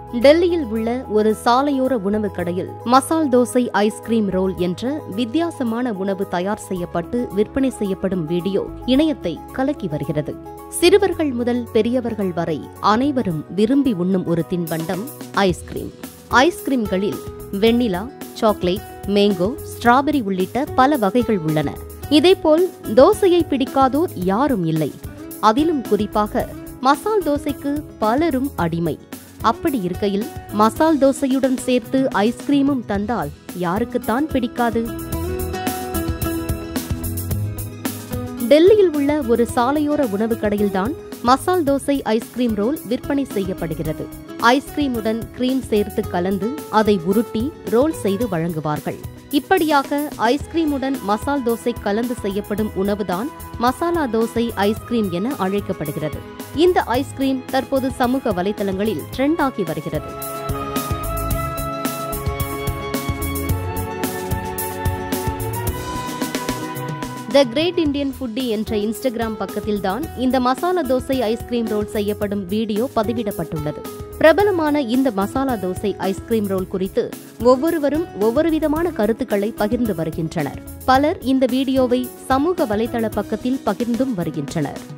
டெல்லியில் உள்ள ஒரு சாலையோர உணவு கடையில் மசால் தோசை ஐஸ்கிரீம் ரோல் என்ற வித்தியாசமான உணவு தயார் செய்யப்பட்டு விற்பனை செய்யப்படும் வீடியோ இணையத்தை கலக்கி வருகிறது சிறுவர்கள் முதல் பெரியவர்கள் வரை அனைவரும் விரும்பி உண்ணும் ஒரு தின்பண்டம் ஐஸ்கிரீம் ஐஸ்கிரீம்களில் வெண்ணிலா சாக்லேட் மேங்கோ ஸ்ட்ராபெரி உள்ளிட்ட பல வகைகள் உள்ளன இதேபோல் தோசையை பிடிக்காதோர் யாரும் இல்லை அதிலும் குறிப்பாக மசால் தோசைக்கு பலரும் அடிமை அப்படி இருக்கையில் மசால் தோசையுடன் சேர்த்து ஐஸ்கிரீமும் தந்தால் யாருக்குத்தான் பிடிக்காது டெல்லியில் உள்ள ஒரு சாலையோர உணவு கடையில்தான் மசால் தோசை ஐஸ்கிரீம் ரோல் விற்பனை செய்யப்படுகிறது ஐஸ்கிரீமுடன் கிரீம் சேர்த்து கலந்து அதை உருட்டி ரோல் செய்து வழங்குவார்கள் இப்படியாக ஐஸ்கிரீமுடன் மசால் தோசை கலந்து செய்யப்படும் உணவுதான் மசாலா தோசை ஐஸ்கிரீம் என அழைக்கப்படுகிறது இந்த ஐஸ்கிரீம் தற்போது சமூக வலைதளங்களில் ட்ரெண்ட் ஆகி வருகிறது த கிரேட் இந்தியன் ஃபுட்டி என்ற இன்ஸ்டாகிராம் பக்கத்தில்தான் இந்த மசாலா தோசை ஐஸ்கிரீம் ரோல் செய்யப்படும் வீடியோ பதிவிடப்பட்டுள்ளது பிரபலமான இந்த மசாலா தோசை ஐஸ்கிரீம் ரோல் குறித்து ஒவ்வொருவரும் ஒவ்வொரு விதமான கருத்துக்களை பகிர்ந்து வருகின்றனர் பலர் இந்த வீடியோவை சமூக வலைதள பக்கத்தில் பகிர்ந்தும் வருகின்றனர்